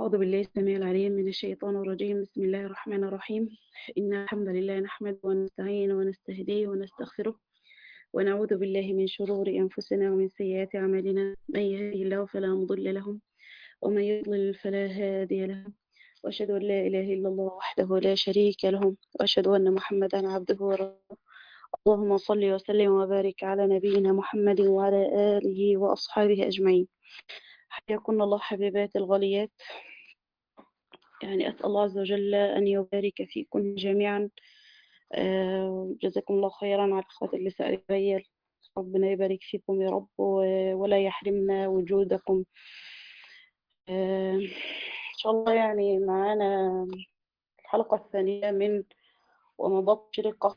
أعوذ بالله السميع العليم من الشيطان الرجيم بسم الله الرحمن الرحيم إن الحمد لله نحمده ونستعين ونستهديه ونستغفره ونعوذ بالله من شرور أنفسنا ومن سيئات أعمالنا من يهده الله فلا مضل له ومن يضلل فلا هادي له وأشهد أن لا إله إلا الله وحده لا شريك له وأشهد أن محمدا عبده ورسوله اللهم صل وسلم وبارك على نبينا محمد وعلى آله وأصحابه أجمعين حياكم الله حبيبات الغاليات يعني أسأل الله عز وجل أن يبارك فيكم جميعا آه، جزاكم الله خيرا على الأخوات اللي سألوا عليا ربنا يبارك فيكم يا رب و- ولا يحرمنا وجودكم آه، إن شاء الله يعني معانا الحلقة الثانية من ومضات شرقة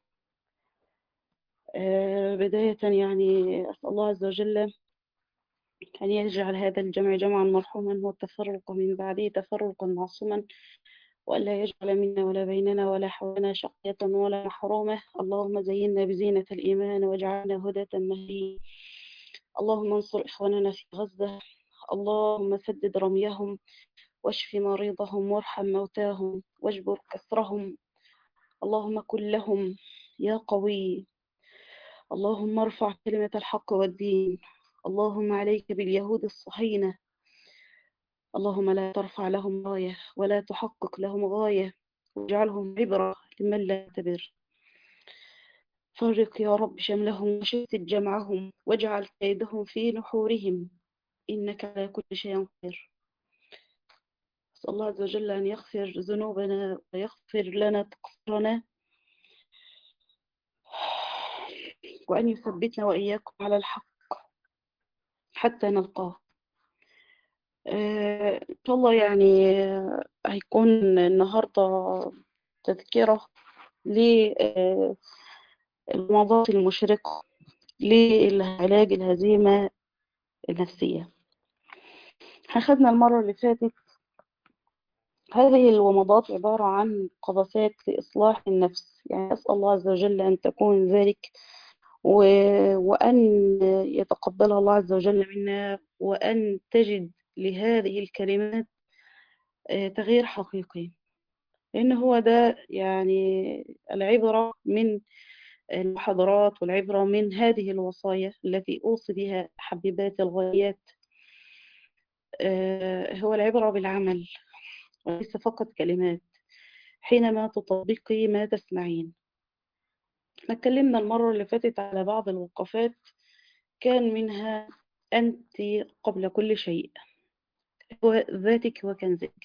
آه، بداية يعني أسأل الله عز وجل أن يجعل هذا الجمع جمعا مرحوما والتفرق من بعده تفرقا معصوما وألا يجعل منا ولا بيننا ولا حولنا شقية ولا محرومة اللهم زينا بزينة الإيمان واجعلنا هداة مهديين اللهم انصر إخواننا في غزة اللهم سدد رميهم واشف مريضهم وارحم موتاهم واجبر كسرهم اللهم كن لهم يا قوي اللهم ارفع كلمة الحق والدين اللهم عليك باليهود الصهاينة اللهم لا ترفع لهم راية ولا تحقق لهم غاية واجعلهم عبرة لمن لا يعتبر فرق يا رب شملهم وشتت جمعهم واجعل كيدهم في نحورهم إنك على كل شيء قدير أسأل الله عز وجل أن يغفر ذنوبنا ويغفر لنا تقصيرنا وأن يثبتنا وإياكم على الحق حتى نلقاه آه، إن شاء الله يعني آه، هيكون النهاردة تذكرة للمواضيع المشرقة لعلاج الهزيمة النفسية أخذنا المرة اللي فاتت هذه الومضات عبارة عن قفزات لإصلاح النفس يعني أسأل الله عز وجل أن تكون ذلك و... وأن يتقبلها الله عز وجل منا وأن تجد لهذه الكلمات آه، تغيير حقيقي لأن هو ده يعني العبرة من المحاضرات والعبرة من هذه الوصايا التي أوصي بها حبيبات الغايات آه، هو العبرة بالعمل وليس فقط كلمات حينما تطبقي ما تسمعين احنا اتكلمنا المرة اللي فاتت على بعض الوقفات كان منها أنت قبل كل شيء هو ذاتك وكنزك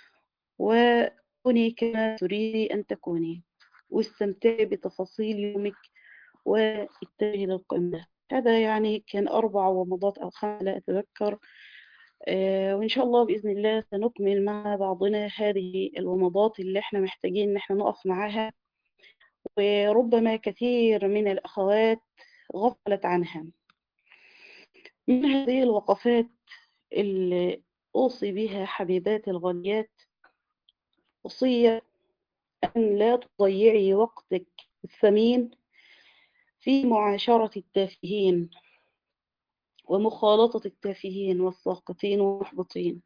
وكوني كما تريدي أن تكوني واستمتعي بتفاصيل يومك واتجهي للقمة هذا يعني كان أربع ومضات أو خمسة لا أتذكر آه، وإن شاء الله بإذن الله سنكمل مع بعضنا هذه الومضات اللي احنا محتاجين إن احنا نقف معاها وربما كثير من الأخوات غفلت عنها من هذه الوقفات اللي أوصي بها حبيبات الغاليات وصية أن لا تضيعي وقتك الثمين في معاشرة التافهين ومخالطة التافهين والساقطين والمحبطين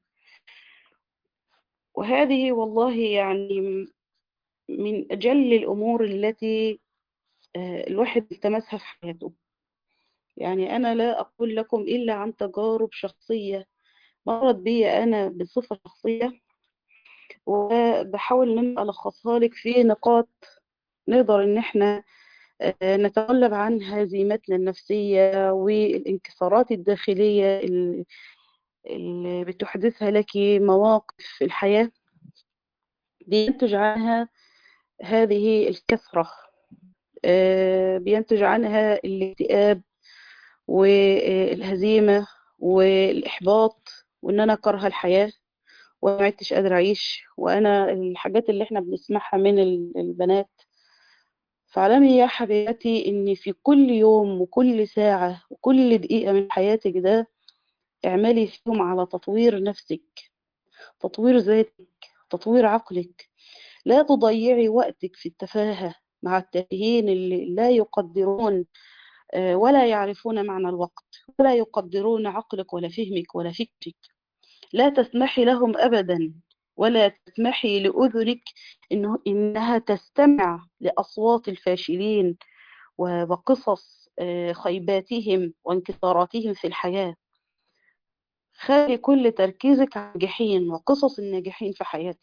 وهذه والله يعني من أجل الأمور التي آه، الواحد التمسها في حياته يعني أنا لا أقول لكم إلا عن تجارب شخصية مرت بي أنا بصفة شخصية وبحاول إن أنا ألخصها لك في نقاط نقدر إن إحنا آه، نتغلب عن هزيمتنا النفسية والانكسارات الداخلية اللي اللي بتحدثها لك مواقف الحياة بينتج عنها هذه الكثرة آه، بينتج عنها الاكتئاب والهزيمة والإحباط وإن أنا كارهة الحياة وما عدتش قادرة أعيش وأنا الحاجات اللي إحنا بنسمعها من ال- البنات فاعلمي يا حبيبتي إن في كل يوم وكل ساعة وكل دقيقة من حياتك ده اعملي فيهم على تطوير نفسك تطوير ذاتك تطوير عقلك لا تضيعي وقتك في التفاهة مع التافهين اللي لا يقدرون آه، ولا يعرفون معنى الوقت ولا يقدرون عقلك ولا فهمك ولا فكرك لا تسمحي لهم أبدا ولا تسمحي لأذنك إنه إنها تستمع لأصوات الفاشلين وقصص خيباتهم وانكساراتهم في الحياة خلي كل تركيزك على الناجحين وقصص الناجحين في حياتك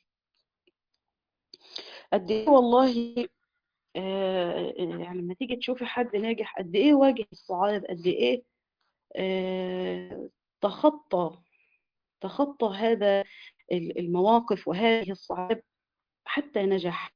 قد ايه والله آه يعني لما تيجي تشوفي حد ناجح قد ايه واجه الصعاب قد ايه آه تخطى تخطى هذا المواقف وهذه الصعاب حتى نجح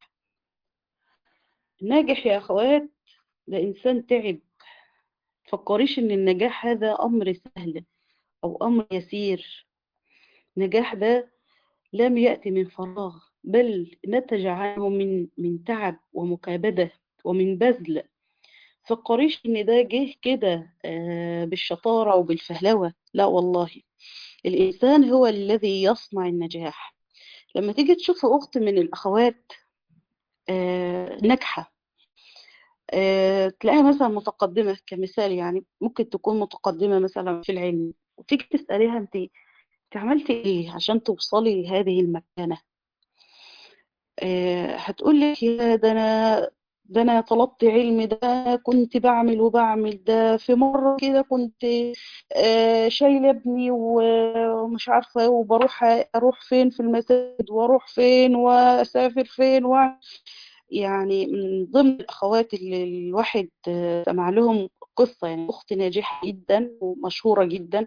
الناجح يا اخوات ده انسان تعب تفكريش ان النجاح هذا امر سهل او امر يسير النجاح ده لم يأتي من فراغ بل نتج عنه من من تعب ومكابدة ومن بذل فكريش ان ده جه كده بالشطارة وبالفهلوة لا والله الإنسان هو الذي يصنع النجاح لما تيجي تشوف أخت من الأخوات ناجحة تلاقيها مثلا متقدمة كمثال يعني ممكن تكون متقدمة مثلا في العلم وتيجي تسأليها انت انت عملتي ايه عشان توصلي لهذه المكانة هتقول لك يا ده انا ده انا طلبت علم ده كنت بعمل وبعمل ده في مرة كده كنت شايله ابني ومش عارفة وبروح اروح فين في المساجد واروح فين واسافر فين و يعني من ضمن الاخوات اللي الواحد سمع لهم قصة يعني اخت ناجحة جدا ومشهورة جدا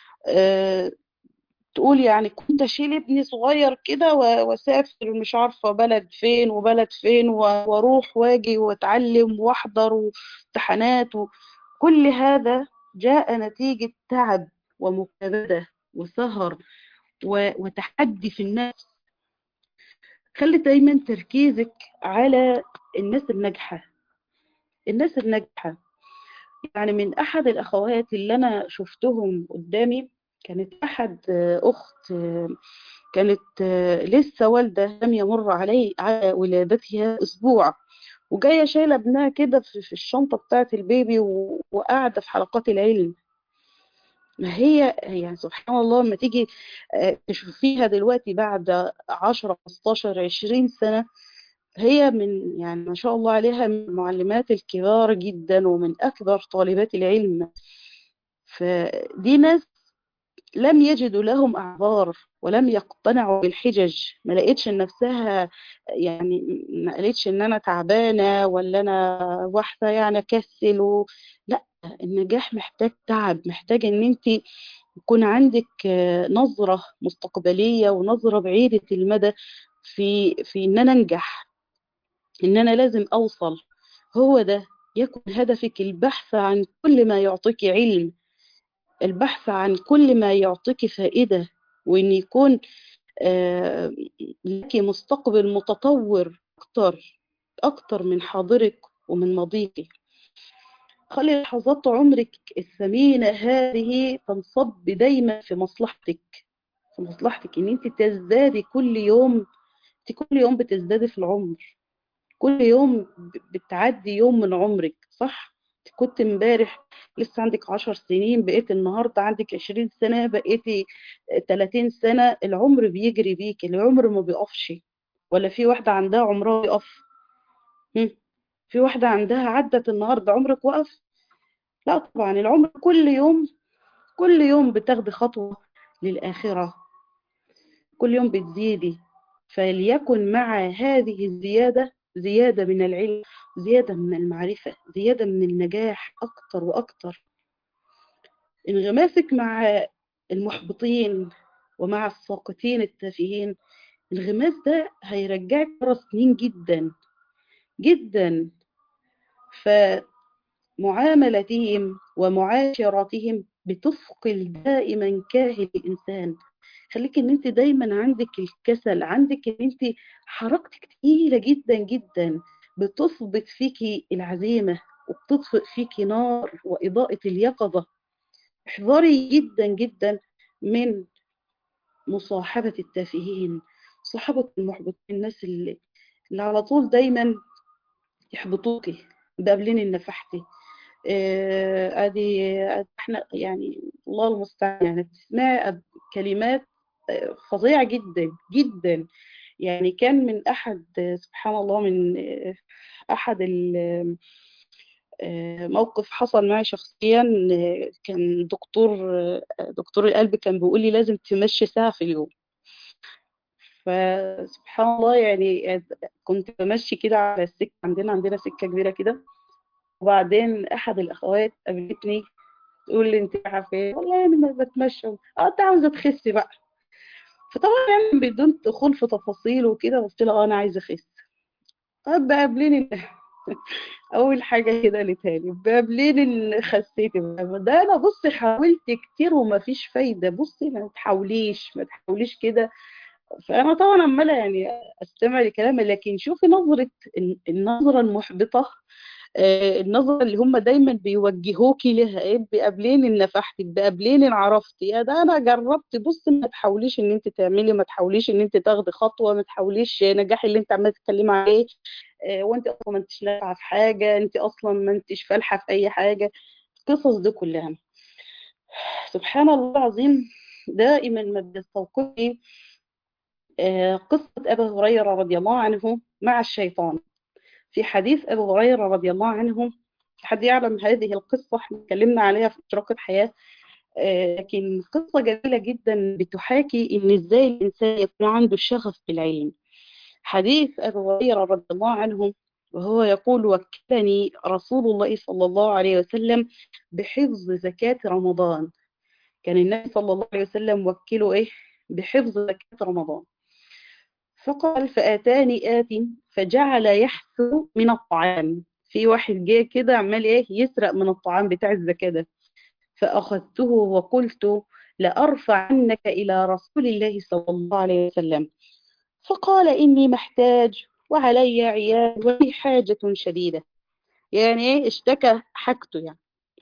تقول يعني كنت اشيل ابني صغير كده واسافر مش عارفه بلد فين وبلد فين واروح واجي واتعلم واحضر وامتحانات وكل هذا جاء نتيجه تعب ومكابده وسهر وتحدي في النفس خلي دايما تركيزك على الناس الناجحه الناس الناجحه يعني من احد الاخوات اللي انا شفتهم قدامي كانت أحد أخت كانت لسه والدة لم يمر علي على ولادتها أسبوع وجاية شايلة ابنها كده في الشنطة بتاعة البيبي وقاعدة في حلقات العلم ما هي يعني سبحان الله لما تيجي تشوفيها دلوقتي بعد 10 15 20 سنة هي من يعني ما شاء الله عليها من المعلمات الكبار جدا ومن أكبر طالبات العلم فدي ناس لم يجدوا لهم أعذار ولم يقتنعوا بالحجج ما لقيتش نفسها يعني ما قالتش ان انا تعبانة ولا انا واحدة يعني اكسل و... لا النجاح محتاج تعب محتاج ان انت يكون عندك نظرة مستقبلية ونظرة بعيدة المدى في في ان انا انجح ان انا لازم اوصل هو ده يكون هدفك البحث عن كل ما يعطيك علم البحث عن كل ما يعطيك فائدة وإن يكون لك مستقبل متطور أكتر أكتر من حاضرك ومن ماضيك خلي لحظات عمرك الثمينة هذه تنصب دايما في مصلحتك في مصلحتك إن أنت تزدادي كل يوم أنت كل يوم بتزدادي في العمر كل يوم بتعدي يوم من عمرك صح؟ كنت امبارح لسه عندك عشر سنين بقيت النهاردة عندك عشرين سنة بقيتي تلاتين سنة العمر بيجري بيك العمر ما بيقفش ولا في واحدة عندها عمرها بيقف في واحدة عندها عدت النهاردة عمرك وقف لا طبعا العمر كل يوم كل يوم بتاخدي خطوة للآخرة كل يوم بتزيدي فليكن مع هذه الزيادة زيادة من العلم زيادة من المعرفة زيادة من النجاح أكتر وأكتر انغماسك مع المحبطين ومع الساقطين التافهين الانغماس ده هيرجعك ورا سنين جدا جدا فمعاملتهم ومعاشرتهم بتثقل دائما كاهل الإنسان خليك ان انت دايما عندك الكسل عندك ان انت حركتك تقيلة جدا جدا بتثبت فيكي العزيمة وبتطفئ فيكي نار وإضاءة اليقظة احذري جدا جدا من مصاحبة التافهين صحبة المحبطين الناس اللي, اللي على طول دايما يحبطوكي بقابلين النفحتي ادي آه احنا يعني الله المستعان يعني بتسمعي كلمات فظيع جدا جدا يعني كان من أحد سبحان الله من أحد موقف حصل معي شخصيا كان دكتور دكتور القلب كان بيقول لي لازم تمشي ساعة في اليوم فسبحان الله يعني كنت بمشي كده على السكة عندنا عندنا سكة كبيرة كده وبعدين أحد الأخوات قابلتني تقول لي أنت رايحة فين؟ والله أنا ما بتمشى أه أنت عاوزة تخسي بقى فطبعا يعني بدون دخول في تفاصيل وكده قلت لها أنا عايزة أخس طب قابليني اول حاجه كده قالتها لي قابلين ان خسيتي ده انا بصي حاولت كتير وما فيش فايده بصي ما تحاوليش ما تحاوليش كده فانا طبعا عماله يعني استمع لكلامها لكن شوفي نظره النظره المحبطه النظره اللي هم دايما بيوجهوكي لها ايه بقابلين ان نفحتي بقابلين ان عرفتي يا ده انا جربت بصي ما تحاوليش ان انت تعملي ما تحاوليش ان انت تاخدي خطوه ما تحاوليش نجاح اللي انت عماله تتكلمي عليه وانت اصلا ما انتش نافعه في حاجه انت اصلا ما انتش فالحه في اي حاجه القصص دي كلها سبحان الله العظيم دائما ما بيستوقفني قصه ابي هريره رضي الله عنه مع الشيطان في حديث ابي هريره رضي الله عنه حد يعلم هذه القصه احنا اتكلمنا عليها في اشراق الحياه لكن قصه جميله جدا بتحاكي ان ازاي الانسان يكون عنده شغف بالعلم حديث أبي هريرة رضي الله عنه وهو يقول وكلني رسول الله صلى الله عليه وسلم بحفظ زكاة رمضان كان النبي صلى الله عليه وسلم وكله إيه بحفظ زكاة رمضان فقال فآتاني آت فجعل يحثو من الطعام في واحد جه كده عمال إيه يسرق من الطعام بتاع الزكاة ده فأخذته وقلت لأرفعنك إلى رسول الله صلى الله عليه وسلم فقال إني محتاج وعلي عيال ولي حاجة شديدة يعني ايه اشتكى حاجته يعني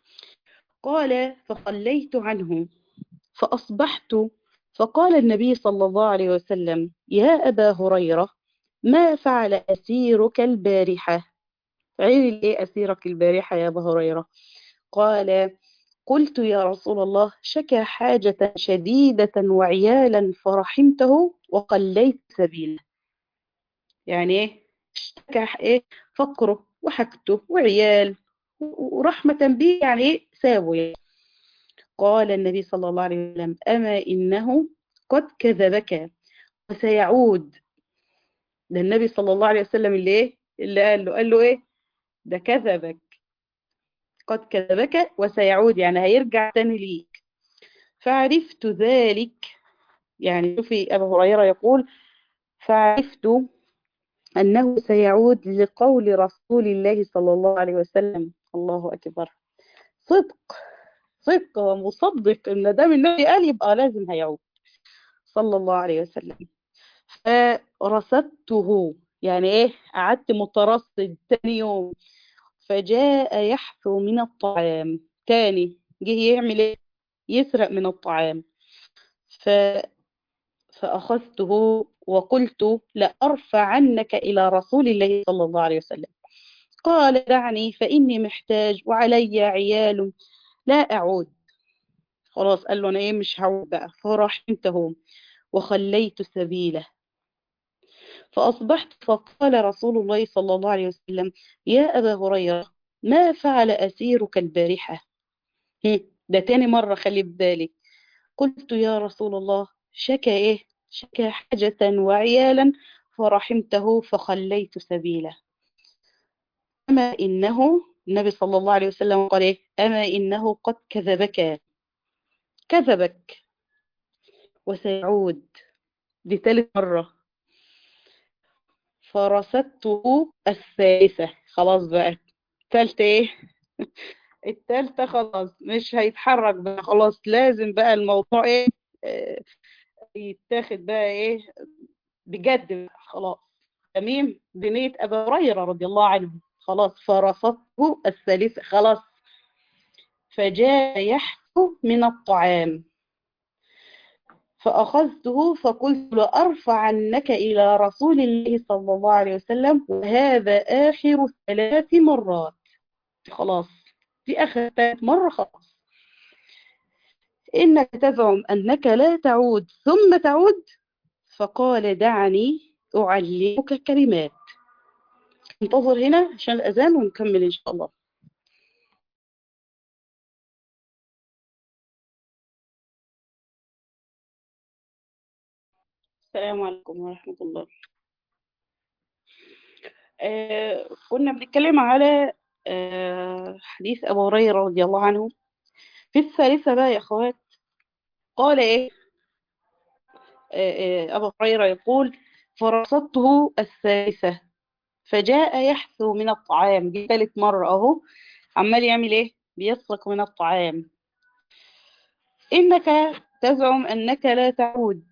قال فخليت عنه فأصبحت فقال النبي صلى الله عليه وسلم يا أبا هريرة ما فعل أسيرك البارحة عين ايه أسيرك البارحة يا أبا هريرة قال قلت يا رسول الله شكى حاجة شديدة وعيالا فرحمته وقليت سبيله يعني ايه اشتكى ايه فقره وحكته وعيال ورحمة به يعني ايه سابه يعني. قال النبي صلى الله عليه وسلم أما إنه قد كذبك وسيعود ده النبي صلى الله عليه وسلم اللي ايه اللي قال له قال له ايه ده كذبك قد كذبك وسيعود يعني هيرجع تاني ليك فعرفت ذلك يعني شوفي أبو هريرة يقول فعرفت أنه سيعود لقول رسول الله صلى الله عليه وسلم الله أكبر صدق صدق ومصدق إن دام النبي قال يبقى لازم هيعود صلى الله عليه وسلم فرصدته يعني إيه قعدت مترصد تاني يوم فجاء يحثو من الطعام تاني جه يعمل ايه يسرق من الطعام ف... فأخذته وقلت لأرفعنك إلى رسول الله صلى الله عليه وسلم قال دعني فإني محتاج وعلي عيال لا أعود خلاص قال له أنا إيه مش هعود بقى فرحمته وخليت سبيله فأصبحت فقال رسول الله صلى الله عليه وسلم يا أبا هريرة ما فعل أسيرك البارحة ده تاني مرة خلي بالك قلت يا رسول الله شكى إيه شكى حاجة وعيالا فرحمته فخليت سبيله أما إنه النبي صلى الله عليه وسلم قال إيه أما إنه قد كذبك كذبك وسيعود دي ثالث مرة فرصدته الثالثة خلاص بقى الثالثة ايه الثالثة خلاص مش هيتحرك بقى خلاص لازم بقى الموضوع ايه اه يتاخد بقى ايه بجد بقى خلاص تميم بنية أبا هريرة رضي الله عنه خلاص فرصدته الثالثة خلاص فجاء يحكو من الطعام فأخذته فقلت لأرفعنك إلى رسول الله صلى الله عليه وسلم وهذا آخر ثلاث مرات خلاص في آخر ثلاث مرة خلاص إنك تزعم أنك لا تعود ثم تعود فقال دعني أعلمك كلمات انتظر هنا عشان الأذان ونكمل إن شاء الله السلام عليكم ورحمة الله آه كنا بنتكلم على آه حديث أبو هريرة رضي الله عنه في الثالثة بقى يا أخوات قال إيه آه آه أبو هريرة يقول فرصدته الثالثة فجاء يحثو من الطعام دي ثالث مرة أهو عمال يعمل إيه بيسرق من الطعام إنك تزعم أنك لا تعود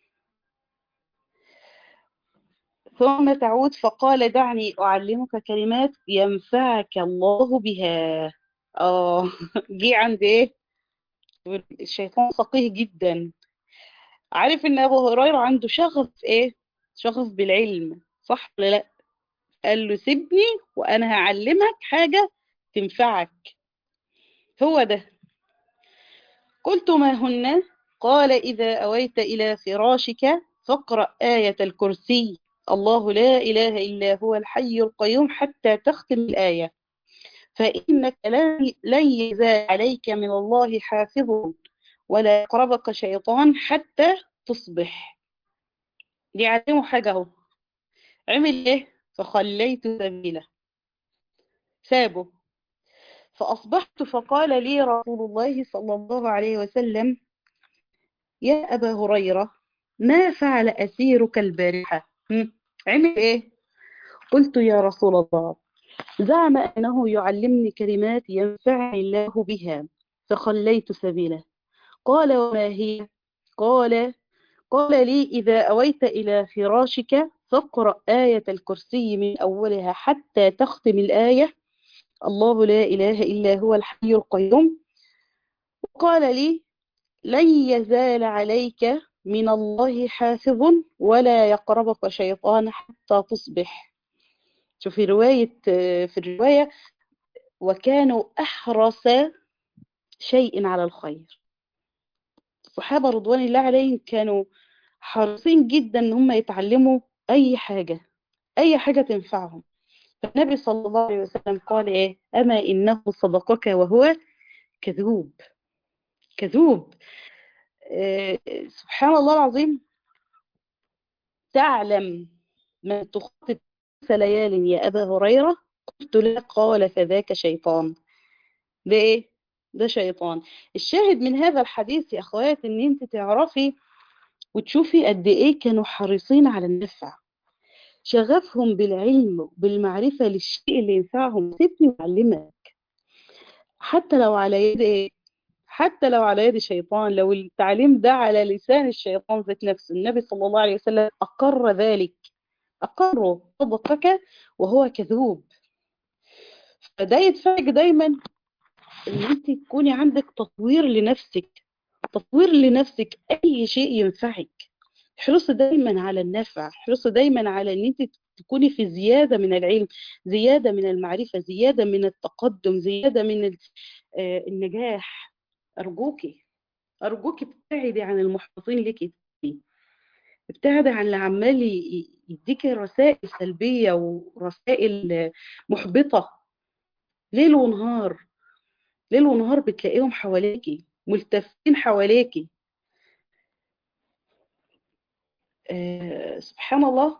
ثم تعود فقال دعني أعلمك كلمات ينفعك الله بها اه جه عند ايه الشيطان فقيه جدا عارف ان ابو هريره عنده شغف ايه شغف بالعلم صح ولا لا قال له سيبني وانا هعلمك حاجه تنفعك هو ده قلت ما هن قال اذا اويت الى فراشك فاقرا ايه الكرسي الله لا إله إلا هو الحي القيوم حتى تختم الآية فإنك لن يزال عليك من الله حافظ ولا يقربك شيطان حتى تصبح دي علمه حاجة اهو عمل ايه فخليت سبيله سابه فأصبحت فقال لي رسول الله صلى الله عليه وسلم يا أبا هريرة ما فعل أسيرك البارحة عمل ايه قلت يا رسول الله زعم انه يعلمني كلمات ينفعني الله بها فخليت سبيله قال وما هي قال قال لي اذا اويت الى فراشك فاقرا ايه الكرسي من اولها حتى تختم الايه الله لا اله الا هو الحي القيوم وقال لي لن يزال عليك من الله حافظ ولا يقربك شيطان حتى تصبح شوفي رواية في الرواية وكانوا أحرص شيء على الخير الصحابة رضوان الله عليهم كانوا حريصين جدا ان هم يتعلموا أي حاجة أي حاجة تنفعهم فالنبي صلى الله عليه وسلم قال إيه أما إنه صدقك وهو كذوب كذوب سبحان الله العظيم تعلم من تخطط ليال يا أبا هريرة قلت لا قال فذاك شيطان ده إيه؟ ده شيطان الشاهد من هذا الحديث يا أخوات إن أنت تعرفي وتشوفي قد إيه كانوا حريصين على النفع شغفهم بالعلم بالمعرفة للشيء اللي ينفعهم سيبني وأعلمك حتى لو على يد إيه؟ حتى لو على يد شيطان لو التعليم ده على لسان الشيطان ذات نفسه النبي صلى الله عليه وسلم أقر ذلك أقره صدقك وهو كذوب فده يدفعك دايما ان انت تكوني عندك تطوير لنفسك تطوير لنفسك اي شيء ينفعك احرصي دايما على النفع احرصي دايما على ان انت تكوني في زيادة من العلم زيادة من المعرفة زيادة من التقدم زيادة من النجاح أرجوكي أرجوكي ابتعدي عن المحبطين لك ابتعدي عن اللي عمال يديكي رسائل سلبية ورسائل محبطة ليل ونهار ليل ونهار بتلاقيهم حواليكي ملتفين حواليكي آه سبحان الله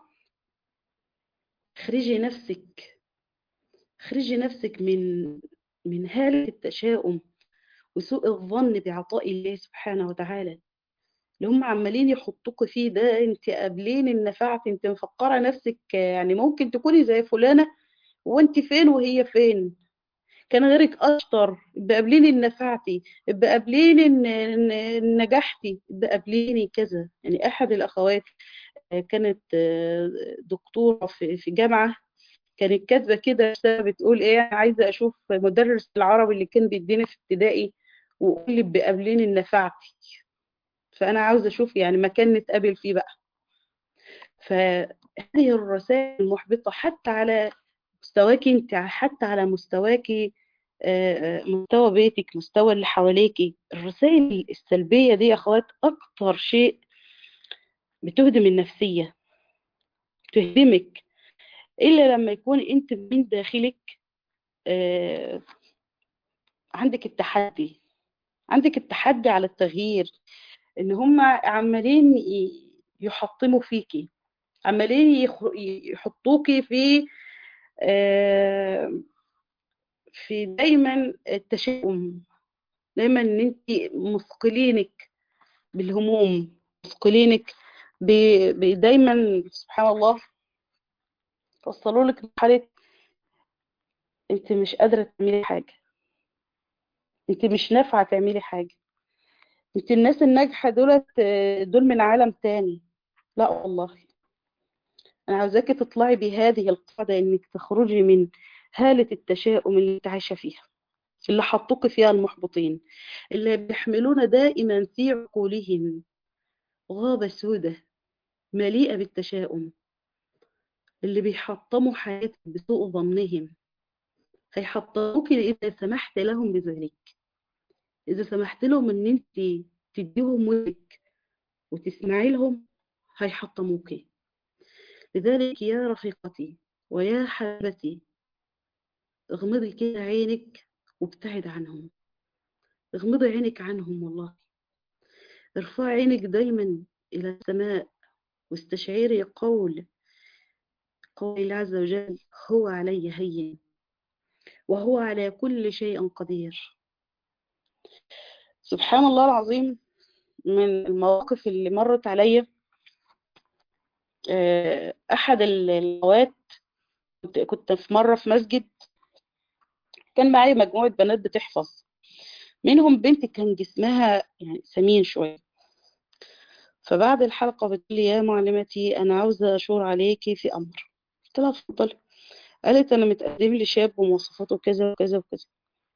اخرجي نفسك اخرجي نفسك من من هالة التشاؤم وسوء الظن بعطاء الله سبحانه وتعالى اللي هم عمالين يحطوك فيه ده انت قابلين ان نفعت انت مفكره نفسك يعني ممكن تكوني زي فلانه وانت فين وهي فين كان غيرك اشطر يبقى قابلين ان نفعتي يبقى قابلين ان ان نجحتي يبقى قابليني كذا يعني احد الاخوات كانت دكتوره في في جامعه كانت كاتبه كده بتقول ايه عايزه اشوف مدرس العربي اللي كان بيديني في ابتدائي وقول لي بقابليني ان نفعتي فانا عاوزه اشوف يعني مكان نتقابل فيه بقى فهذه الرسائل المحبطه حتى على مستواكي انت حتى على مستواكي مستوى بيتك مستوى اللي حواليكي الرسائل السلبية دي يا أخوات أكتر شيء بتهدم النفسية تهدمك إلا لما يكون أنت من داخلك عندك التحدي عندك التحدي على التغيير ان هم عمالين يحطموا فيكي عمالين يحطوكي في في دايما التشاؤم دايما ان انت مثقلينك بالهموم مثقلينك دايما سبحان الله وصلوا لك مرحله انت مش قادره تعملي حاجه انت مش نافعه تعملي حاجه انت الناس الناجحه دولت دول من عالم تاني لا والله انا عاوزاكي تطلعي بهذه القاعده انك تخرجي من هاله التشاؤم اللي انت عايشه فيها اللي حطوك فيها المحبطين اللي بيحملون دائما في عقولهم غابه سودة مليئه بالتشاؤم اللي بيحطموا حياتك بسوء ظنهم هيحطموك اذا سمحت لهم بذلك إذا سمحت لهم إن أنت تديهم ودك وتسمعي لهم هيحطموكي لذلك يا رفيقتي ويا حبيبتي اغمضي كده عينك وابتعد عنهم اغمضي عينك عنهم والله ارفعي عينك دايما إلى السماء واستشعري قول قول الله عز وجل هو علي هين وهو على كل شيء قدير سبحان الله العظيم من المواقف اللي مرت عليا احد الاوقات كنت في مره في مسجد كان معايا مجموعه بنات بتحفظ منهم بنت كان جسمها يعني سمين شويه فبعد الحلقه بتقول لي يا معلمتي انا عاوزه اشور عليكي في امر قلت لها اتفضلي قالت انا متقدم لي شاب ومواصفاته كذا وكذا وكذا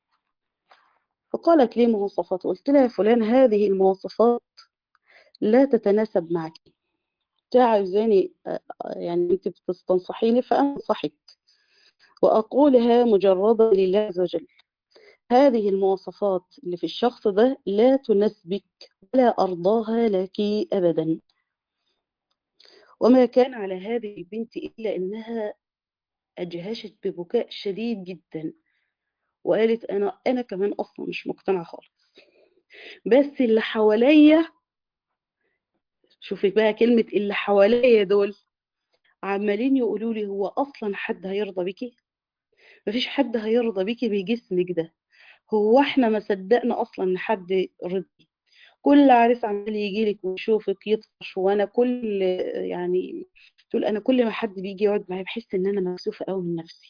فقالت لي مواصفات قلت لها يا فلان هذه المواصفات لا تتناسب معك عايزاني يعني انت بتستنصحيني فانصحك واقولها مجرده لله عز وجل هذه المواصفات اللي في الشخص ده لا تناسبك ولا ارضاها لك ابدا وما كان على هذه البنت الا انها اجهشت ببكاء شديد جدا وقالت انا انا كمان اصلا مش مقتنعه خالص بس اللي حواليا شوفي بقى كلمه اللي حواليا دول عمالين يقولوا لي هو اصلا حد هيرضى بيكي مفيش حد هيرضى بيكي بجسمك ده هو احنا ما صدقنا اصلا ان حد رضي كل عريس عمال يجي لك ويشوفك يطفش وانا كل يعني تقول انا كل ما حد بيجي يقعد معايا بحس ان انا مكسوفه قوي من نفسي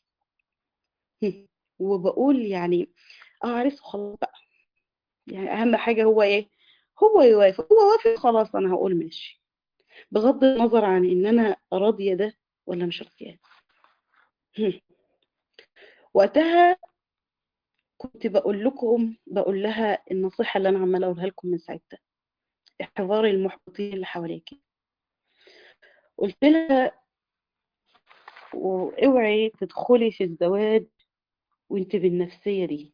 وبقول يعني اه عريس خلاص بقى يعني اهم حاجه هو ايه هو يوافق هو وافق خلاص انا هقول ماشي بغض النظر عن ان انا راضيه ده ولا مش راضيه وقتها كنت بقول لكم بقول لها النصيحه اللي انا عماله اقولها لكم من ساعتها احذري المحبطين اللي حواليكي قلت لها واوعي تدخلي في الزواج وانت بالنفسيه دي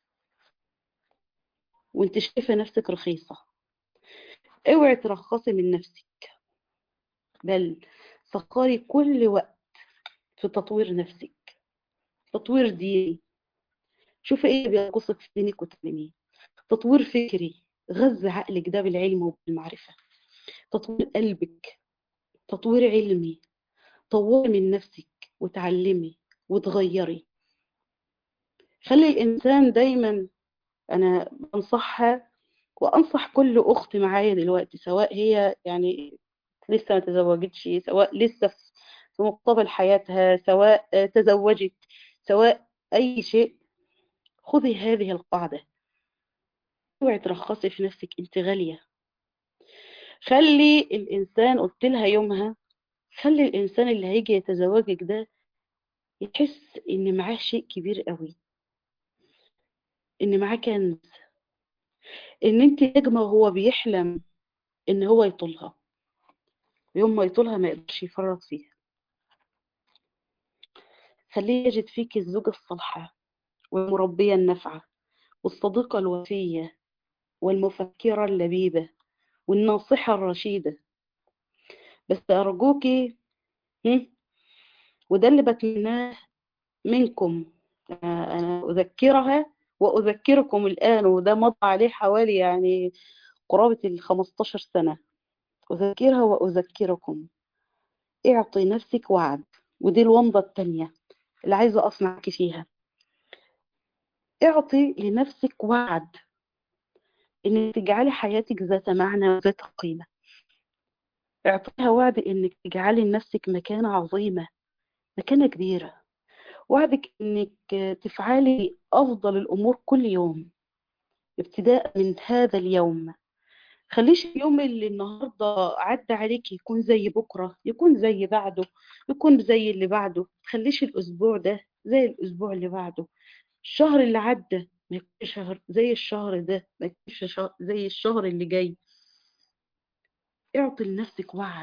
وانت شايفه نفسك رخيصه اوعي ترخصي من نفسك بل سخري كل وقت في تطوير نفسك تطوير ديني شوفي ايه بينقصك في دينك وتعلميه تطوير فكري غذي عقلك ده بالعلم وبالمعرفة تطوير قلبك تطوير علمي طوري من نفسك وتعلمي وتغيري خلي الإنسان دايما أنا بنصحها وأنصح كل أخت معايا دلوقتي سواء هي يعني لسه ما تزوجتش سواء لسه في مقتبل حياتها سواء تزوجت سواء أي شيء خذي هذه القاعدة اوعي ترخصي في نفسك انت غالية خلي الإنسان قلت لها يومها خلي الإنسان اللي هيجي يتزوجك ده يحس إن معاه شيء كبير قوي إن معاه كنز إن أنت نجمة وهو بيحلم إن هو يطولها يوم ما يطولها ما يقدرش يفرط فيها خليه يجد فيك الزوجة الصالحة والمربية النافعة والصديقة الوفية والمفكرة اللبيبة والناصحة الرشيدة بس أرجوكي هم؟ وده اللي بتمناه منكم آه، أنا أذكرها وأذكركم الآن وده مضى عليه حوالي يعني قرابة ال 15 سنة أذكرها وأذكركم اعطي نفسك وعد ودي الومضة التانية اللي عايزة أقف معاكي فيها اعطي لنفسك وعد إنك تجعلي حياتك ذات معنى وذات قيمة اعطيها وعد إنك تجعلي لنفسك مكانة عظيمة مكانة كبيرة وعدك إنك تفعلي أفضل الأمور كل يوم ابتداء من هذا اليوم خليش اليوم اللي النهاردة عدى عليك يكون زي بكرة يكون زي بعده يكون زي اللي بعده خليش الأسبوع ده زي الأسبوع اللي بعده الشهر اللي عدى ما يكونش شهر زي الشهر ده ما يكونش شهر زي الشهر اللي جاي اعطي لنفسك وعد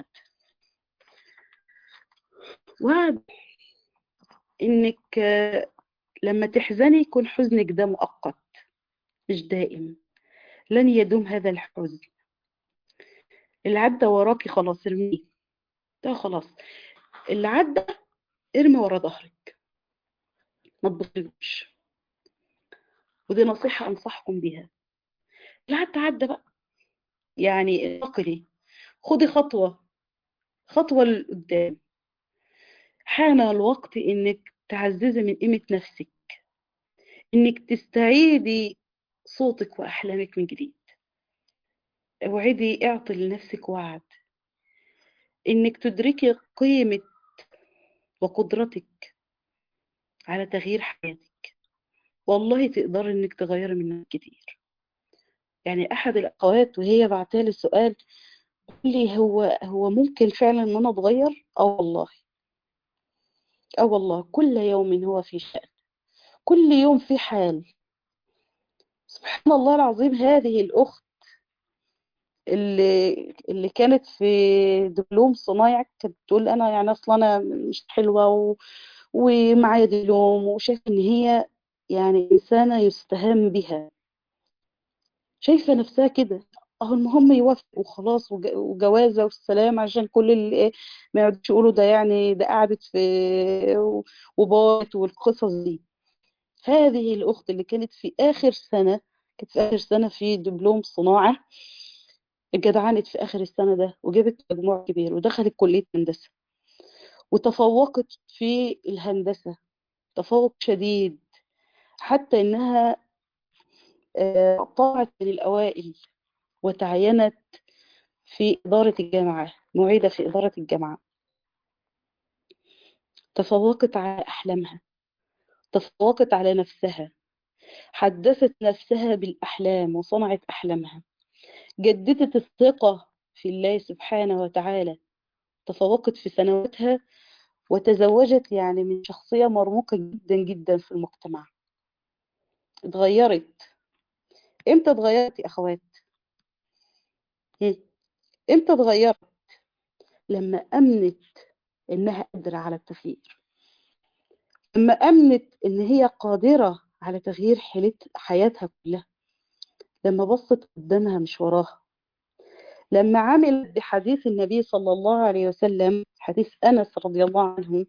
وعد انك آه، لما تحزني يكون حزنك ده مؤقت مش دائم لن يدوم هذا الحزن اللي عدى وراكي خلاص ارميه ده خلاص اللي عدى ارمي ورا ظهرك ما تبصيلوش ودي نصيحة أنصحكم بيها اللي عدى عدى بقى يعني انتقلي خدي خطوة خطوة لقدام حان الوقت إنك تعززي من قيمة نفسك إنك تستعيدي صوتك وأحلامك من جديد اوعدي اعطي لنفسك وعد إنك تدركي قيمة وقدرتك على تغيير حياتك والله تقدري إنك تغيري منها كتير يعني أحد الأخوات وهي بعتالي سؤال قال لي هو هو ممكن فعلا إن أنا أتغير؟ آه والله آه والله كل يوم هو في شأن كل يوم في حال سبحان الله العظيم هذه الأخت اللي اللي كانت في دبلوم صنايع كانت بتقول أنا يعني أصلا أنا مش حلوة و... ومعايا دبلوم وشايفة إن هي يعني إنسانة يستهان بها شايفة نفسها كده أهو المهم يوافق وخلاص وج- وجوازة والسلام عشان كل اللي إيه ما يقعدوش يقولوا ده يعني ده قعدت في وبات والقصص دي هذه الأخت اللي كانت في آخر سنة كانت في آخر سنة في دبلوم صناعة اتجدعنت في آخر السنة ده وجابت مجموع كبير ودخلت كلية هندسة وتفوقت في الهندسة تفوق شديد حتى إنها آه، طلعت من الأوائل وتعينت في إدارة الجامعة معيدة في إدارة الجامعة تفوقت على أحلامها تفوقت على نفسها حدثت نفسها بالأحلام وصنعت أحلامها جددت الثقة في الله سبحانه وتعالى تفوقت في سنواتها وتزوجت يعني من شخصية مرموقة جدا جدا في المجتمع اتغيرت امتى اتغيرت يا أخوات هم؟ امتى اتغيرت لما أمنت إنها قادرة على التغيير لما أمنت إن هي قادرة على تغيير حيلت- حياتها كلها لما بصت قدامها مش وراها لما عملت بحديث النبي صلى الله عليه وسلم حديث أنس رضي الله عنه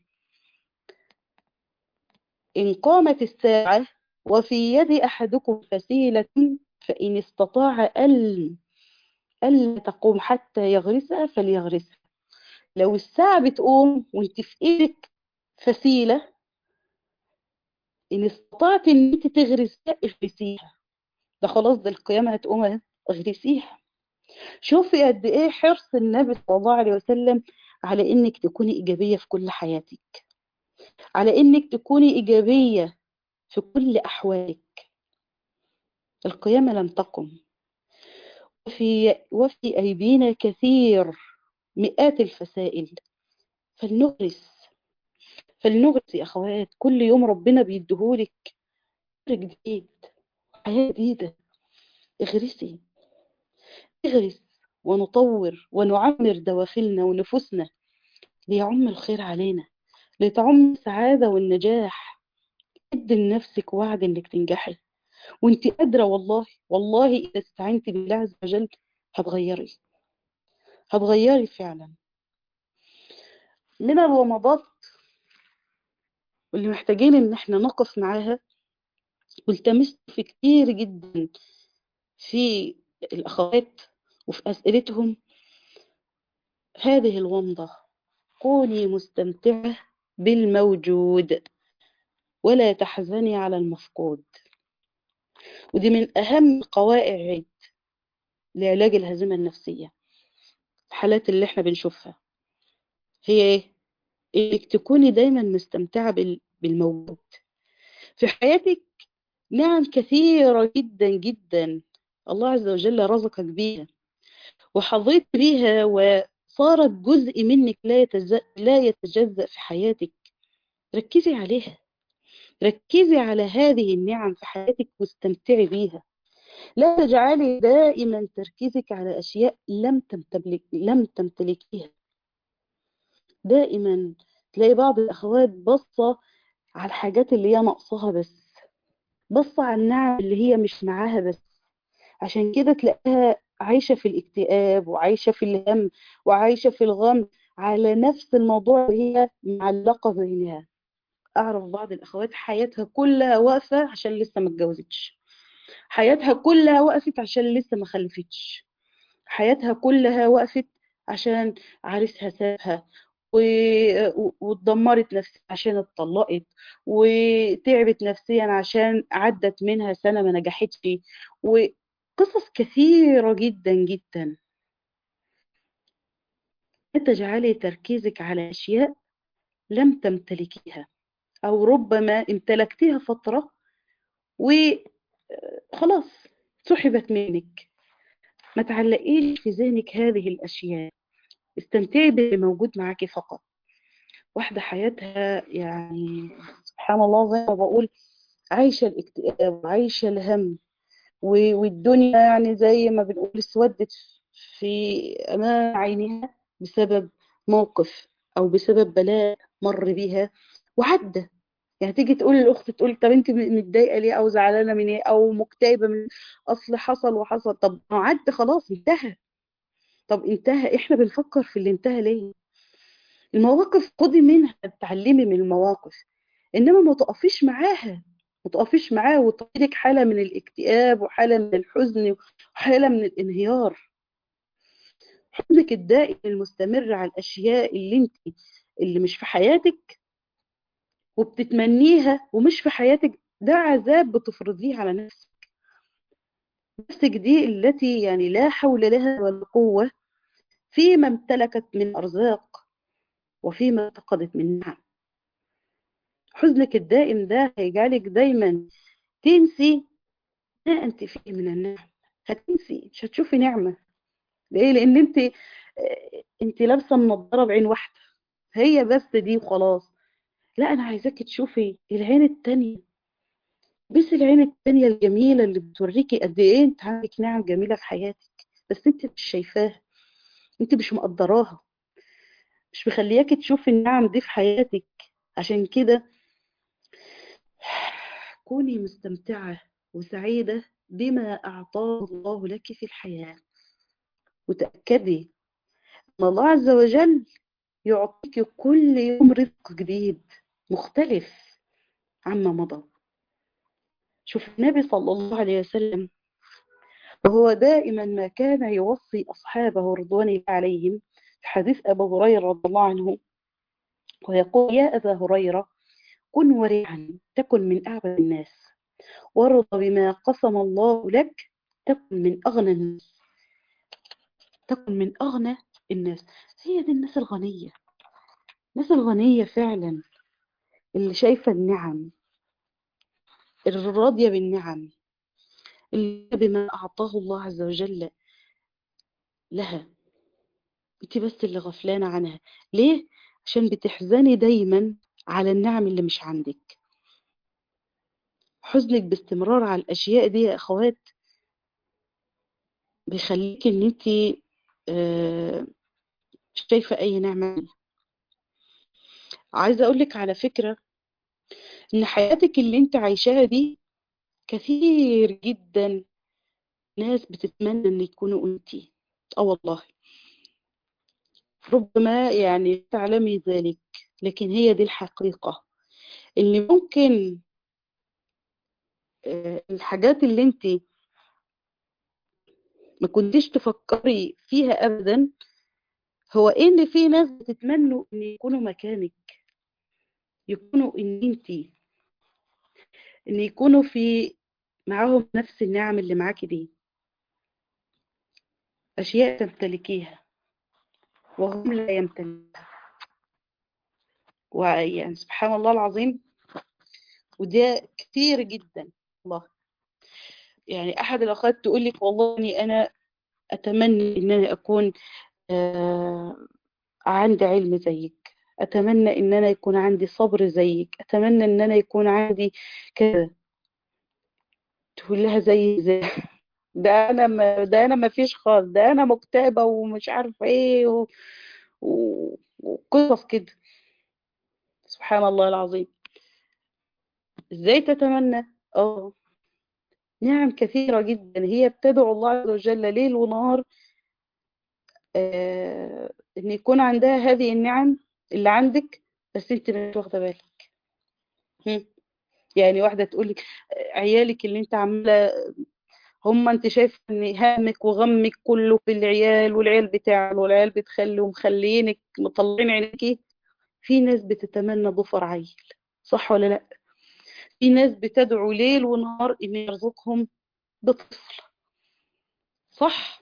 إن قامت الساعة وفي يد أحدكم فسيلة فإن استطاع أن ألا تقوم حتى يغرسها فليغرسها لو الساعة بتقوم وانت في ايدك فسيلة إن استطعت إن انت تغرسها اغرسيها ده خلاص ده القيامة هتقوم اهي، اغرسيها شوفي قد ايه حرص النبي صلى الله عليه وسلم على انك تكوني ايجابية في كل حياتك على انك تكوني ايجابية في كل احوالك القيامة لم تقم وفي وفي ايدينا كثير مئات الفسائل فلنغرس فلنغرس يا اخوات كل يوم ربنا بيديهولك عمر جديد حياة جديدة اغرسي اغرس ونطور ونعمر دواخلنا ونفوسنا ليعم الخير علينا لتعم السعادة والنجاح ادي لنفسك وعد انك تنجحي وانت قادرة والله والله اذا استعنتي بالله عز وجل هتغيري هتغيري فعلا من الومضات واللي محتاجين ان احنا نقف معاها والتمست في كتير جدا في الاخوات وفي اسئلتهم هذه الومضة كوني مستمتعة بالموجود ولا تحزني على المفقود ودي من أهم قواعد لعلاج الهزيمة النفسية الحالات اللي احنا بنشوفها هي ايه؟ انك تكوني دايما مستمتعة بالموجود في حياتك نعم كثيرة جدا جدا الله عز وجل رزقك بيها وحظيت بيها وصارت جزء منك لا يتجزأ, لا يتجزأ في حياتك ركزي عليها ركزي على هذه النعم في حياتك واستمتعي بيها لا تجعلي دائما تركيزك على أشياء لم تمتلك لم تمتلكيها دائما تلاقي بعض الأخوات بصة على الحاجات اللي هي ناقصاها بس بصة على النعم اللي هي مش معاها بس عشان كده تلاقيها عايشة في الاكتئاب وعايشة في الهم وعايشة في الغم على نفس الموضوع اللي هي معلقة بينها أعرف بعض الأخوات حياتها كلها واقفة عشان لسه ما اتجوزتش حياتها كلها وقفت عشان لسه ما خلفتش حياتها كلها وقفت عشان عريسها سابها واتدمرت نفسيا عشان اتطلقت وتعبت نفسيا عشان عدت منها سنة ما نجحتش وقصص كثيرة جدا جدا تجعلي تركيزك على أشياء لم تمتلكيها أو ربما امتلكتها فترة وخلاص سحبت منك ما تعلقيش في ذهنك هذه الأشياء استمتعي باللي موجود معاكي فقط واحدة حياتها يعني سبحان الله زي ما بقول عايشة الاكتئاب وعايشة الهم والدنيا يعني زي ما بنقول اسودت في أمام عينها بسبب موقف أو بسبب بلاء مر بيها وعدى يعني تيجي تقول للاخت تقول طب انت متضايقه ليه او زعلانه من ايه او مكتئبه من اصل حصل وحصل طب ما عدى خلاص انتهى طب انتهى احنا بنفكر في اللي انتهى ليه المواقف خدي منها اتعلمي من المواقف انما ما تقفيش معاها ما تقفيش معاها وتجيلك حاله من الاكتئاب وحاله من الحزن وحاله من الانهيار حزنك الدائم المستمر على الاشياء اللي انت اللي مش في حياتك وبتتمنيها ومش في حياتك ده عذاب بتفرضيه على نفسك نفسك دي التي يعني لا حول لها ولا قوة فيما امتلكت من أرزاق وفيما فقدت من نعم حزنك الدائم ده هيجعلك دايما تنسي ما أنت فيه من النعم هتنسي مش هتشوفي نعمة ليه لأن أنت أنت لابسة النضارة بعين واحدة هي بس دي وخلاص لا أنا عايزاكي تشوفي العين التانية بس العين التانية الجميلة اللي بتوريكي قد ايه انت عندك نعم جميلة في حياتك بس انت مش شايفاها انت مش مقدراها مش مخلياكي تشوفي النعم دي في حياتك عشان كده كوني مستمتعة وسعيدة بما أعطاه الله لك في الحياة وتأكدي أن الله عز وجل يعطيك كل يوم رزق جديد مختلف عما مضى شوف النبي صلى الله عليه وسلم وهو دائما ما كان يوصي أصحابه رضوان الله عليهم في حديث أبو هريرة رضي الله عنه ويقول يا أبا هريرة كن ورعا تكن من أعبد الناس وارض بما قسم الله لك تكن من أغنى الناس تكن من أغنى الناس هي دي الناس الغنية الناس الغنية فعلا اللي شايفة النعم الراضية بالنعم اللي بما أعطاه الله عز وجل لها انت بس اللي غفلانة عنها ليه؟ عشان بتحزني دايما على النعم اللي مش عندك حزنك باستمرار على الأشياء دي يا أخوات بيخليك ان انت آه شايفة أي نعمة عايزة أقولك على فكرة ان حياتك اللي انت عايشاها دي كثير جدا ناس بتتمنى ان يكونوا انتي اه والله ربما يعني تعلمي ذلك لكن هي دي الحقيقة اللي ممكن آه، الحاجات اللي انت ما كنتيش تفكري فيها ابدا هو ايه اللي في ناس بتتمنوا ان يكونوا مكانك يكونوا ان انت ان يكونوا في معاهم نفس النعم اللي معاكي دي اشياء تمتلكيها وهم لا يمتلكها ويعني سبحان الله العظيم وده كتير جدا والله يعني احد الاخوات تقول لك والله اني انا اتمنى ان انا اكون آه عندي علم زيك اتمنى ان انا يكون عندي صبر زيك اتمنى ان انا يكون عندي كذا تقول لها زي زي ده انا ما ده انا ما فيش خالص ده انا مكتئبه ومش عارفه ايه و... و... وقصص كده سبحان الله العظيم ازاي تتمنى اه نعم كثيرة جدا هي بتدعو الله عز وجل ليل ونهار آه ان يكون عندها هذه النعم اللي عندك بس انت مش واخده بالك هم. يعني واحده تقول لك عيالك اللي انت عامله هم انت شايف ان هامك وغمك كله في العيال والعيال بتاع والعيال بتخلي ومخلينك مطلعين عينيكي في ناس بتتمنى ظفر عيل صح ولا لا في ناس بتدعو ليل ونهار ان يرزقهم بطفل صح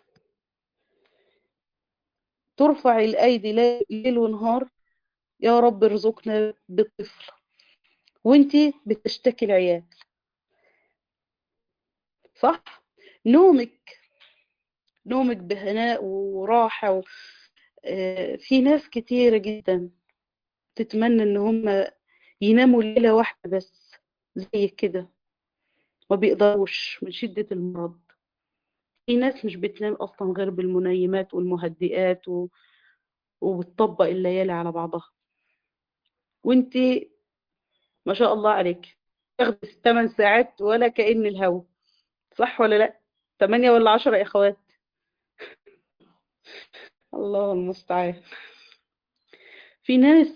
ترفع الايدي ليل ونهار يا رب ارزقنا بطفل وانتي بتشتكي العيال صح نومك نومك بهناء وراحة و... آه، في ناس كتيرة جدا تتمنى ان هم يناموا ليلة واحدة بس زي كده ما بيقدروش من شدة المرض في ناس مش بتنام اصلا غير بالمنيمات والمهدئات و... وبتطبق الليالي على بعضها وانتي ما شاء الله عليك تاخدي 8 ساعات ولا كأن الهوا صح ولا لا 8 ولا 10 يا اخوات الله المستعان في ناس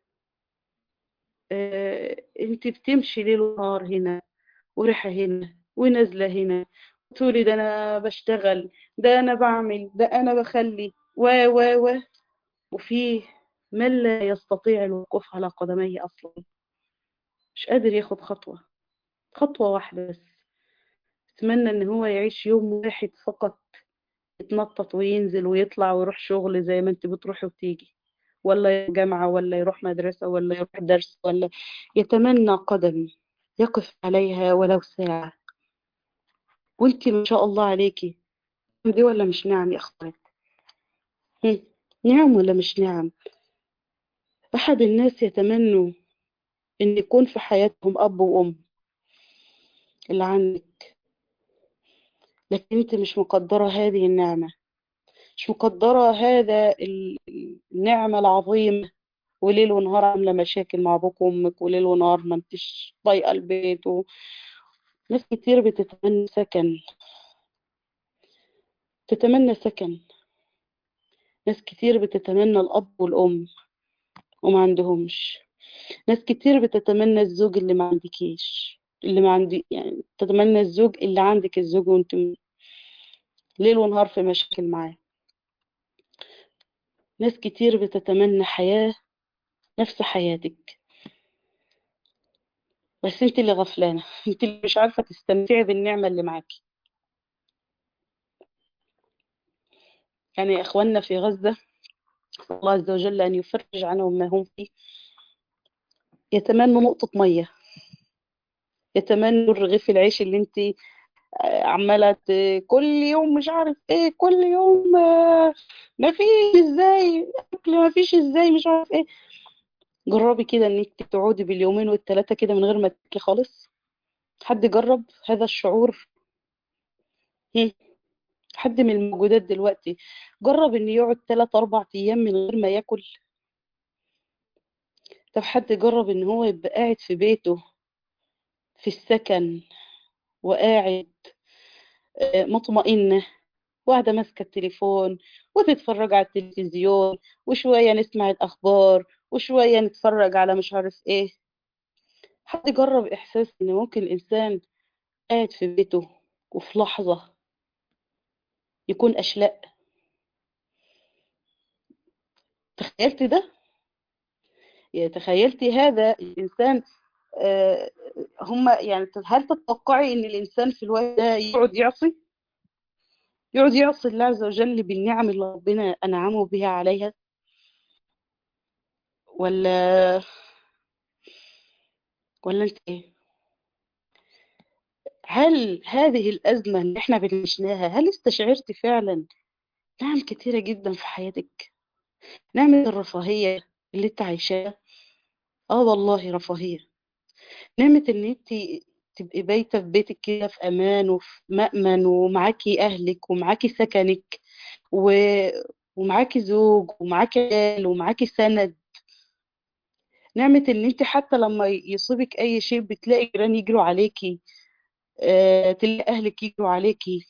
آه انت بتمشي ليل ونهار هنا وريحة هنا ونازلة هنا تقولي ده انا بشتغل ده انا بعمل ده انا بخلي و و و وفي من لا يستطيع الوقوف على قدميه اصلا مش قادر ياخد خطوة خطوة واحدة بس اتمنى ان هو يعيش يوم واحد فقط يتنطط وينزل ويطلع ويروح شغل زي ما انت بتروحي وتيجي ولا يروح جامعة ولا يروح مدرسة ولا يروح درس ولا يتمنى قدم يقف عليها ولو ساعة وانت ما شاء الله عليكي دي ولا مش نعم يا اخوات هم، نعم ولا مش نعم احد الناس يتمنوا ان يكون في حياتهم اب وام اللي عندك لكن انت مش مقدرة هذه النعمة مش مقدرة هذا ال- النعمة العظيمة وليل ونهار عاملة مشاكل مع أبوك وأمك وليل ونهار ما انتش طايقة البيت و... ناس كتير بتتمنى سكن تتمنى سكن ناس كتير بتتمنى الأب والأم وما عندهمش ناس كتير بتتمنى الزوج اللي ما عندكيش اللي ما عندي يعني تتمنى الزوج اللي عندك الزوج وانت م- ليل ونهار في مشاكل معاه ناس كتير بتتمنى حياة نفس حياتك بس انت اللي غفلانة انت اللي مش عارفة تستمتعي بالنعمة اللي معاكي يعني يا اخواننا في غزة أسأل الله عز وجل أن يفرج عنهم ما هم فيه يتمنوا نقطة مية يتمنوا رغيف العيش اللي انت آه، عمالة ت- كل يوم مش عارف ايه كل يوم آه، ما فيش ازاي اكل ما فيش ازاي مش عارف ايه جربي كده انك تقعدي باليومين والثلاثة كده من غير ما تاكلي خالص حد جرب هذا الشعور هم. حد من الموجودات دلوقتي جرب ان يقعد 3 4 ايام من غير ما ياكل طب حد جرب ان هو يبقى قاعد في بيته في السكن وقاعد آه، مطمئنة واحدة ماسكة التليفون وتتفرج على التلفزيون وشوية نسمع الأخبار وشوية نتفرج على مش عارف إيه حد جرب إحساس إن ممكن الإنسان قاعد في بيته وفي لحظة يكون أشلاء تخيلت ده؟ يعني تخيلتي هذا الإنسان آه، هم يعني هل تتوقعي إن الإنسان في الوقت ده يقعد يعصي؟ يقعد يعصي الله عز وجل بالنعم اللي ربنا أنعمه بها عليها ولا ولا انت ايه هل هذه الأزمة اللي احنا بنعيشناها هل استشعرت فعلا نعم كتيرة جدا في حياتك نعمة الرفاهية اللي انت عايشاها اه والله رفاهية نعمة ان انت تبقي بايتة في بيتك كده في امان وفي مأمن ومعاكي اهلك ومعاكي سكنك و... ومعاكي زوج ومعاكي عيال ومعاكي سند نعمة ان انت حتى لما يصيبك اي شيء بتلاقي جيران يجروا عليكي آه، تلاقي اهلك يجروا عليكي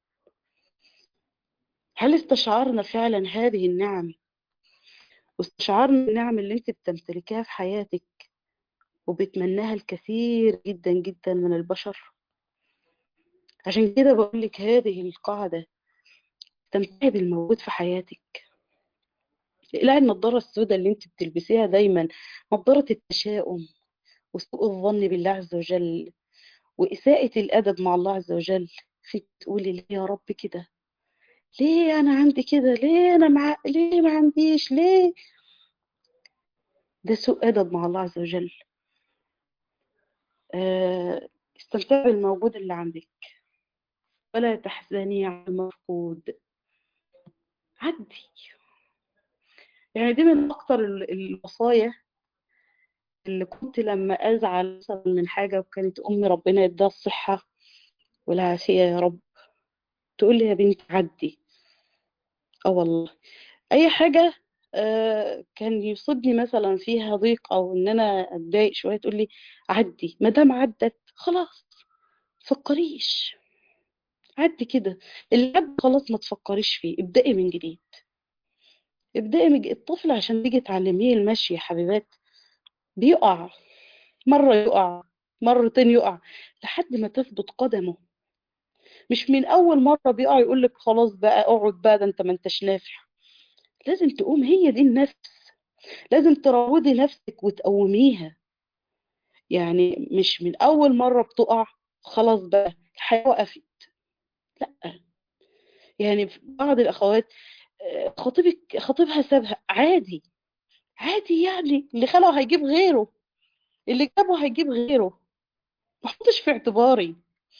هل استشعرنا فعلا هذه النعم واستشعرنا النعم اللي انت بتمتلكيها في حياتك وبتمناها الكثير جدا جدا من البشر عشان كده بقول لك هذه القاعدة استمتعي بالموجود في حياتك اقلعي النضارة السوداء اللي انت بتلبسيها دايما نضارة التشاؤم وسوء الظن بالله عز وجل وإساءة الأدب مع الله عز وجل في تقولي ليه يا رب كده ليه أنا عندي كده ليه أنا مع... ليه ما عنديش ليه ده سوء أدب مع الله عز وجل آه، استمتعي بالموجود اللي عندك ولا تحزني على المفقود عدي يعني دي من أكتر ال- الوصايا اللي كنت لما أزعل مثلا من حاجة وكانت أمي ربنا يديها الصحة والعافية يا رب تقول لي يا بنتي عدي اه والله أي حاجة آه، كان يصيبني مثلا فيها ضيق أو إن أنا أتضايق شوية تقول لي عدي ما دام عدت خلاص تفكريش عدي كده اللي عدى خلاص ما تفكريش فيه ابدأي من جديد ابدأي من جديد. الطفل عشان تيجي تعلميه المشي يا حبيبات بيقع مرة يقع مرتين يقع لحد ما تثبت قدمه مش من أول مرة بيقع يقول لك خلاص بقى اقعد بقى ده انت ما انتش نافع لازم تقوم هي دي النفس لازم تروضي نفسك وتقوميها يعني مش من أول مرة بتقع خلاص بقى الحياة وقفت لا يعني في بعض الأخوات آه، خطيبك خطيبها سابها عادي عادي يعني اللي خلقه هيجيب غيره اللي جابه هيجيب غيره ما احطش في اعتباري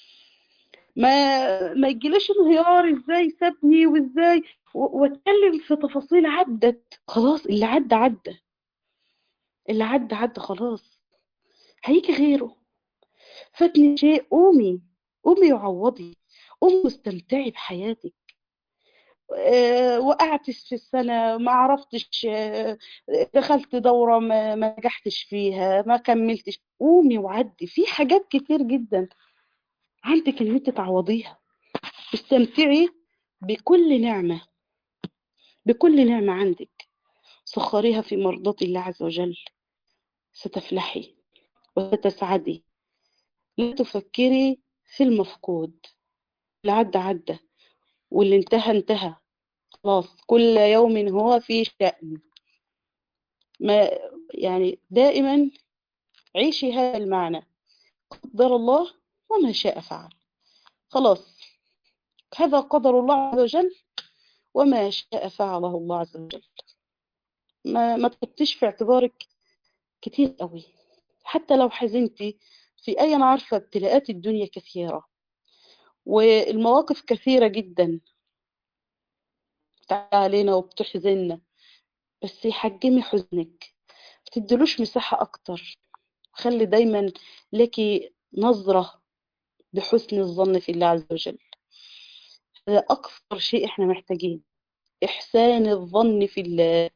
ما ما يجيليش انهيار ازاي سابني وازاي و- واتكلم في تفاصيل عدت خلاص اللي عدى عدى اللي عدى عدى خلاص هيجي غيره فاتني شيء قومي قومي وعوضي قومي واستمتعي بحياتك آه، وقعت في السنة ما عرفتش آه، دخلت دورة ما ما نجحتش فيها ما كملتش قومي وعدي في حاجات كتير جدا عندك ان انت تعوضيها استمتعي بكل نعمة بكل نعمة عندك سخريها في مرضاة الله عز وجل ستفلحي وستسعدي لا تفكري في المفقود اللي عدى عدى واللي انتهى انتهى خلاص كل يوم هو في شأن ما يعني دائما عيشي هذا المعنى قدر الله وما شاء فعل خلاص هذا قدر الله عز وجل وما شاء فعله الله عز وجل ما ما تحطيش في اعتبارك كتير قوي حتى لو حزنتي في أي أنا عارفة ابتلاءات الدنيا كثيرة والمواقف كثيرة جدا بتعدي علينا وبتحزننا بس حجمي حزنك ما تدلوش مساحة أكتر خلي دايما لك نظرة بحسن الظن في الله عز وجل هذا أكثر شيء إحنا محتاجين إحسان الظن في الله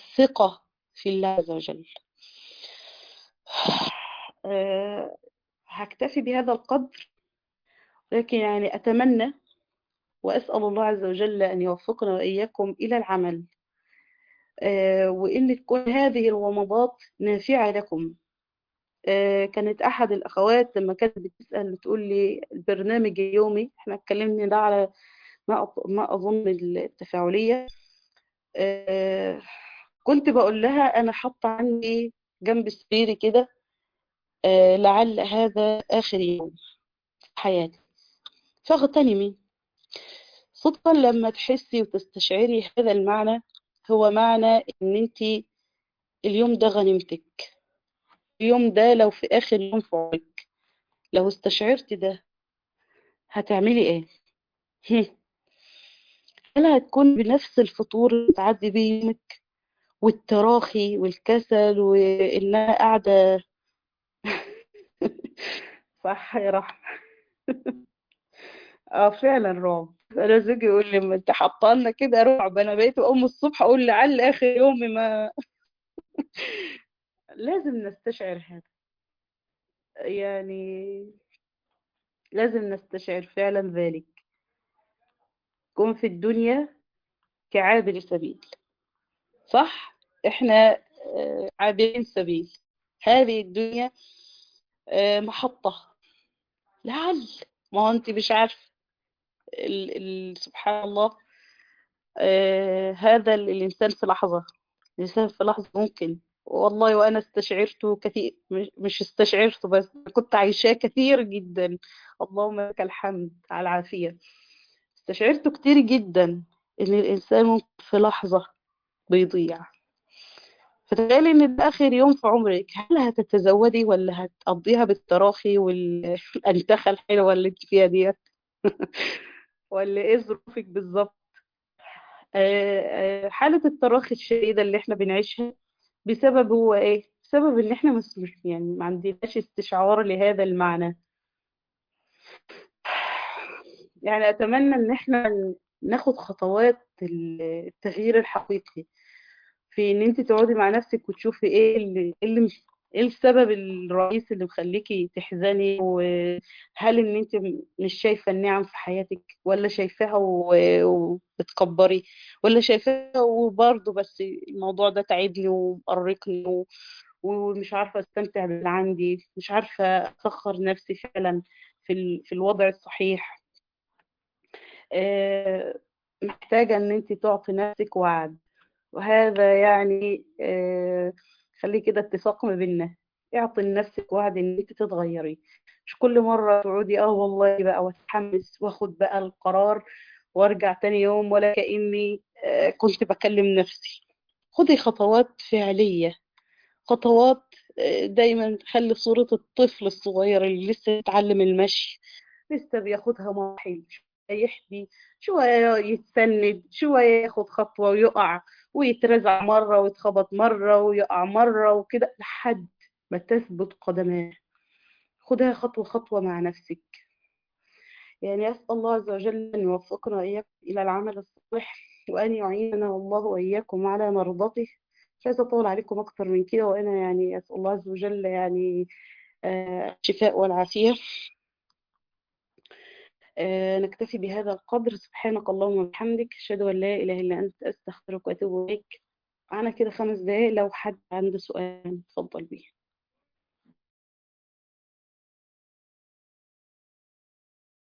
الثقة في الله عز وجل آه، هكتفي بهذا القدر لكن يعني أتمنى وأسأل الله عز وجل أن يوفقنا وإياكم إلى العمل آه، وإن تكون هذه الومضات نافعة لكم آه، كانت أحد الأخوات لما كانت بتسأل بتقول لي البرنامج اليومي احنا اتكلمنا ده على ما أط- ما أظن التفاعلية آه، كنت بقول لها أنا حاطة عندي جنب سريري كده آه، لعل هذا آخر يوم في حياتي فاغتنمي صدقا لما تحسي وتستشعري هذا المعنى هو معنى ان انت اليوم ده غنيمتك اليوم ده لو في اخر يوم في عمرك لو استشعرتي ده هتعملي ايه هم. هل هتكون بنفس الفطور اللي تعدي بيه يومك والتراخي والكسل وان انا قاعده صح يا رحمه اه فعلا رعب انا زوجي يقول لي ما انت حاطه لنا كده رعب انا بقيت اقوم الصبح اقول لعل اخر يومي ما لازم نستشعر هذا يعني لازم نستشعر فعلا ذلك كن في الدنيا كعابر سبيل صح احنا آه، عابرين سبيل هذه الدنيا آه، محطة لعل ما هو انت مش عارف ال ال سبحان الله آه، هذا ال- الإنسان في لحظة الإنسان في لحظة ممكن والله وأنا استشعرته كثير مش مش استشعرته بس كنت عايشاه كثير جدا اللهم لك الحمد على العافية استشعرته كتير جدا إن الإنسان ممكن في لحظة بيضيع فتخيلي إن ده آخر يوم في عمرك هل هتتزودي ولا هتقضيها بالتراخي والأنتخة الحلوة اللي انت فيها ديت ولا إيه ظروفك بالظبط آه، آه، حالة التراخي الشديدة اللي احنا بنعيشها بسبب هو ايه؟ بسبب ان احنا مش مش- يعني ما عندناش استشعار لهذا المعنى يعني اتمنى ان احنا ناخد خطوات التغيير الحقيقي في ان انت تقعدي مع نفسك وتشوفي ايه اللي إيه اللي مش ايه السبب الرئيسي اللي مخليكي تحزني وهل ان انت مش شايفة النعم في حياتك ولا شايفاها و- وبتكبري ولا شايفاها وبرضه بس الموضوع ده تعبني ومقرقني و- ومش عارفة استمتع باللي عندي مش عارفة اسخر نفسي فعلا في ال- في الوضع الصحيح آه، محتاجة ان انت تعطي نفسك وعد وهذا يعني آه، خليه كده اتفاق ما بيننا اعطي لنفسك وعد ان انت تتغيري مش كل مرة تقعدي اه والله بقى واتحمس واخد بقى القرار وارجع تاني يوم ولا كأني آه، كنت بكلم نفسي خدي خطوات فعلية خطوات آه، دايما خلي صورة الطفل الصغير اللي لسه يتعلم المشي لسه بياخدها مراحل شوية يحبي شوية يتسند شوية ياخد خطوة ويقع ويترزع مرة ويتخبط مرة ويقع مرة وكده لحد ما تثبت قدماه خدها خطوة خطوة مع نفسك يعني أسأل الله عز وجل أن يوفقنا وإياكم إلى العمل الصالح وأن يعيننا الله وإياكم على مرضاته مش عايزة أطول عليكم أكتر من كده وأنا يعني أسأل الله عز وجل يعني آه، الشفاء والعافية آه، نكتفي بهذا القدر سبحانك اللهم وبحمدك أشهد أن لا إله إلا أنت أستغفرك وأتوب إليك معنا كده خمس دقايق لو حد عنده سؤال اتفضل بيه